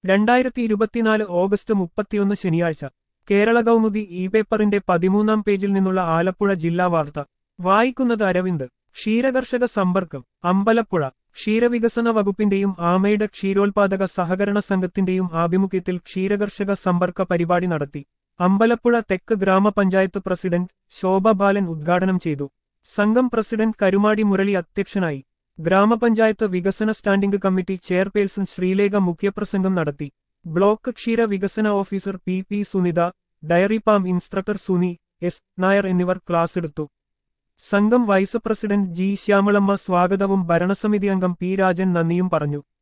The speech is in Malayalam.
രണ്ടായിരത്തി ഇരുപത്തിനാല് ഓഗസ്റ്റ് മുപ്പത്തിയൊന്ന് ശനിയാഴ്ച കേരള കൗമുദി ഇ പേപ്പറിന്റെ പതിമൂന്നാം പേജിൽ നിന്നുള്ള ആലപ്പുഴ ജില്ലാ വാർത്ത വായിക്കുന്നത് അരവിന്ദ് ക്ഷീരകർഷക സമ്പർക്കം അമ്പലപ്പുഴ ക്ഷീരവികസന വകുപ്പിന്റെയും ആമയുടെ ക്ഷീരോത്പാദക സഹകരണ സംഘത്തിന്റെയും ആഭിമുഖ്യത്തിൽ ക്ഷീരകർഷക സമ്പർക്ക പരിപാടി നടത്തി അമ്പലപ്പുഴ തെക്ക് ഗ്രാമപഞ്ചായത്ത് പ്രസിഡന്റ് ശോഭ ബാലൻ ഉദ്ഘാടനം ചെയ്തു സംഘം പ്രസിഡന്റ് കരുമാടി മുരളി അധ്യക്ഷനായി ഗ്രാമപഞ്ചായത്ത് വികസന സ്റ്റാൻഡിംഗ് കമ്മിറ്റി ചെയർപേഴ്സൺ ശ്രീലേഖ മുഖ്യപ്രസംഗം നടത്തി ബ്ലോക്ക് ക്ഷീര വികസന officer P P Sunitha dairy farm instructor Suni S Nair എന്നിവർ ക്ലാസ് എടുത്തു സംഘം വൈസ് പ്രസിഡന്റ് ജി ശ്യാമളമ്മ സ്വാഗതവും ഭരണസമിതി അംഗം പി രാജൻ നന്ദിയും പറഞ്ഞു